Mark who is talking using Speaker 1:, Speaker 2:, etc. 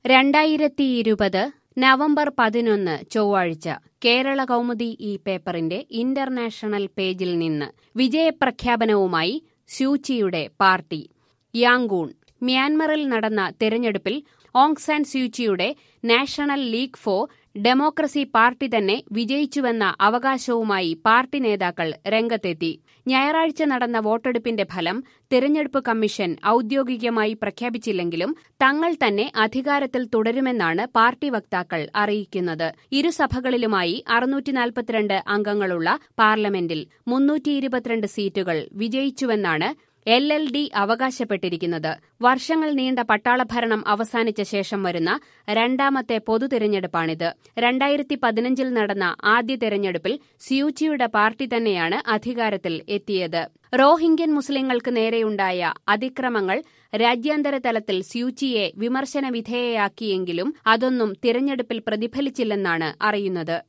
Speaker 1: രണ്ടായിരത്തി ഇരുപത് നവംബർ പതിനൊന്ന് ചൊവ്വാഴ്ച കേരള കൗമുദി ഈ പേപ്പറിന്റെ ഇന്റർനാഷണൽ പേജിൽ നിന്ന് വിജയപ്രഖ്യാപനവുമായി സ്യൂച്ചിയുടെ പാർട്ടി യാങ്കൂൺ മ്യാൻമറിൽ നടന്ന തെരഞ്ഞെടുപ്പിൽ ഓങ് സാൻ സ്യൂച്ചിയുടെ National League for Democracy party തന്നെ വിജയിച്ചുവെന്ന അവകാശവുമായി പാർട്ടി നേതാക്കൾ രംഗത്തെത്തി ഞായറാഴ്ച നടന്ന വോട്ടെടുപ്പിന്റെ ഫലം തിരഞ്ഞെടുപ്പ് കമ്മീഷൻ ഔദ്യോഗികമായി പ്രഖ്യാപിച്ചില്ലെങ്കിലും തങ്ങൾ തന്നെ അധികാരത്തിൽ തുടരുമെന്നാണ് പാർട്ടി വക്താക്കൾ അറിയിക്കുന്നത് ഇരുസഭകളിലുമായി അറുന്നൂറ്റി നാൽപ്പത്തിരണ്ട് അംഗങ്ങളുള്ള പാർലമെന്റിൽ മുന്നൂറ്റി ഇരുപത്തിരണ്ട് സീറ്റുകൾ വിജയിച്ചുവെന്നാണ് എൽ എൽ ഡി അവകാശപ്പെട്ടിരിക്കുന്നത് വർഷങ്ങൾ നീണ്ട പട്ടാളഭരണം അവസാനിച്ച ശേഷം വരുന്ന രണ്ടാമത്തെ പൊതു തിരഞ്ഞെടുപ്പാണിത് രണ്ടായിരത്തി പതിനഞ്ചിൽ നടന്ന ആദ്യ തെരഞ്ഞെടുപ്പിൽ സ്യൂച്ചിയുടെ പാർട്ടി തന്നെയാണ് അധികാരത്തിൽ എത്തിയത് റോഹിംഗ്യൻ മുസ്ലിങ്ങൾക്ക് നേരെയുണ്ടായ അതിക്രമങ്ങൾ രാജ്യാന്തര തലത്തിൽ സ്യൂച്ചിയെ വിമർശന വിധേയയാക്കിയെങ്കിലും അതൊന്നും തിരഞ്ഞെടുപ്പിൽ പ്രതിഫലിച്ചില്ലെന്നാണ് അറിയുന്നത്